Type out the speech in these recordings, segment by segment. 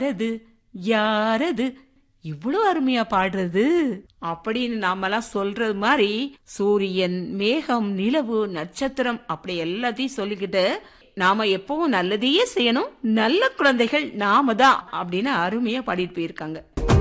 அது யாரது இவ்வளவு அருமையா பாடுறது அப்படின்னு நாமெல்லாம் சொல்றது மாதிரி சூரியன் மேகம் நிலவு நட்சத்திரம் அப்படி எல்லாத்தையும் சொல்லிக்கிட்டு நாம எப்பவும் நல்லதையே செய்யணும் நல்ல குழந்தைகள் நாம தான் அப்படின்னு அருமையா பாடிட்டு போயிருக்காங்க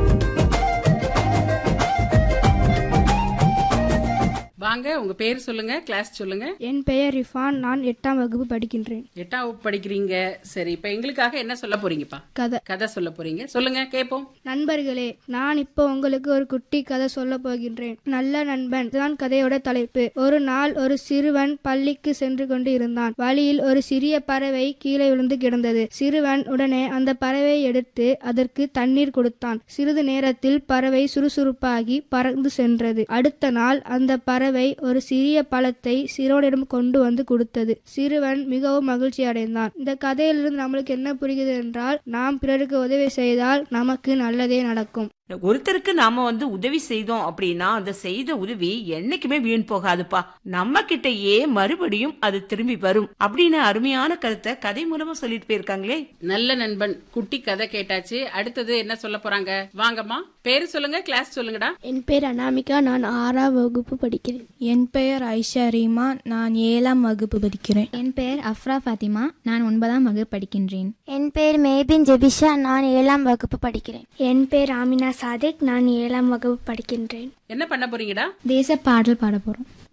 வாங்க உங்க பேர் சொல்லுங்க கிளாஸ் சொல்லுங்க என் பெயர் ரிஃபான் நான் எட்டாம் வகுப்பு படிக்கின்றேன் எட்டாம் வகுப்பு படிக்கிறீங்க சரி இப்ப எங்களுக்காக என்ன சொல்ல போறீங்கப்பா கதை கதை சொல்ல போறீங்க சொல்லுங்க கேப்போம் நண்பர்களே நான் இப்போ உங்களுக்கு ஒரு குட்டி கதை சொல்ல போகின்றேன் நல்ல நண்பன் தான் கதையோட தலைப்பு ஒரு நாள் ஒரு சிறுவன் பள்ளிக்கு சென்று கொண்டு இருந்தான் வழியில் ஒரு சிறிய பறவை கீழே விழுந்து கிடந்தது சிறுவன் உடனே அந்த பறவையை எடுத்து அதற்கு தண்ணீர் கொடுத்தான் சிறிது நேரத்தில் பறவை சுறுசுறுப்பாகி பறந்து சென்றது அடுத்த நாள் அந்த பறவை ஒரு சிறிய பழத்தை சிறுவனிடம் கொண்டு வந்து கொடுத்தது சிறுவன் மிகவும் மகிழ்ச்சி அடைந்தான் இந்த கதையிலிருந்து நம்மளுக்கு என்ன புரிகிறது என்றால் நாம் பிறருக்கு உதவி செய்தால் நமக்கு நல்லதே நடக்கும் ஒருத்தருக்கு நாம வந்து உதவி செய்தோம் அப்படின்னா அந்த செய்த உதவி என்னைக்குமே வீண் போகாதுப்பா நம்ம கிட்டயே மறுபடியும் அது திரும்பி வரும் அப்படின்னு அருமையான கருத்தை கதை மூலமா சொல்லிட்டு போயிருக்காங்களே நல்ல நண்பன் குட்டி கதை கேட்டாச்சு அடுத்தது என்ன சொல்ல போறாங்க வாங்கம்மா பேரு சொல்லுங்க கிளாஸ் சொல்லுங்கடா என் பேர் அனாமிகா நான் ஆறாம் வகுப்பு படிக்கிறேன் என் பெயர் ஐஷா ரீமா நான் ஏழாம் வகுப்பு படிக்கிறேன் என் பெயர் அஃப்ரா ஃபாத்திமா நான் ஒன்பதாம் வகுப்பு படிக்கின்றேன் என் பேர் மேபின் ஜெபிஷா நான் ஏழாம் வகுப்பு படிக்கிறேன் என் பேர் ஆமினா சாதிக் நான் ஏழாம் வகுப்பு படிக்கின்றேன் என்ன பண்ண போறீங்கடா தேச பாடல் பாட போறோம்